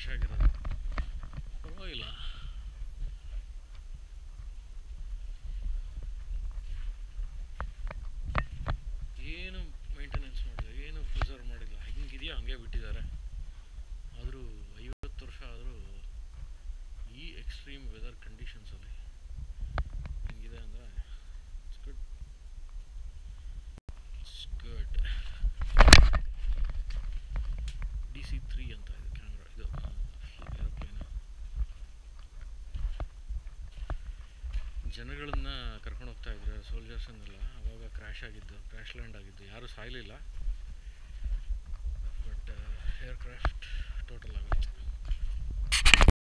crash ಆಗಿರೋದು ಪರವಾಗಿಲ್ಲ ಏನು ಮೇಂಟೆನೆನ್ಸ್ ಮಾಡಿಲ್ಲ ಏನು ಪ್ರಿಸರ್ವ್ ಮಾಡಿಲ್ಲ ಹೆಂಗಿದೆಯೋ ಹಂಗೆ ಬಿಟ್ಟಿದ್ದಾರೆ ಆದರೂ ಐವತ್ತು ವರ್ಷ ಆದರೂ ಈ ಎಕ್ಸ್ಟ್ರೀಮ್ ವೆದರ್ ಕಂಡೀಷನ್ಸಲ್ಲಿ ಹೆಂಗಿದೆ ಅಂದರೆ it's good it's good D C three ಅಂತ ಇದೆ ಕ್ಯಾಮ್ರಾ ಇದು ಏರೋಪ್ಲೇನ್ ಜನಗಳನ್ನ ಕರ್ಕೊಂಡು ಹೋಗ್ತಾ ಇದ್ರು ಸೋಲ್ಜರ್ಸನ್ನೆಲ್ಲ ಅವಾಗ ಕ್ರ್ಯಾಶ್ ಆಗಿದ್ದು ಕ್ರ್ಯಾಶ್ ಲ್ಯಾಂಡ್ ಆಗಿದ್ದು ಯಾರೂ ಸಾಯಲಿಲ್ಲ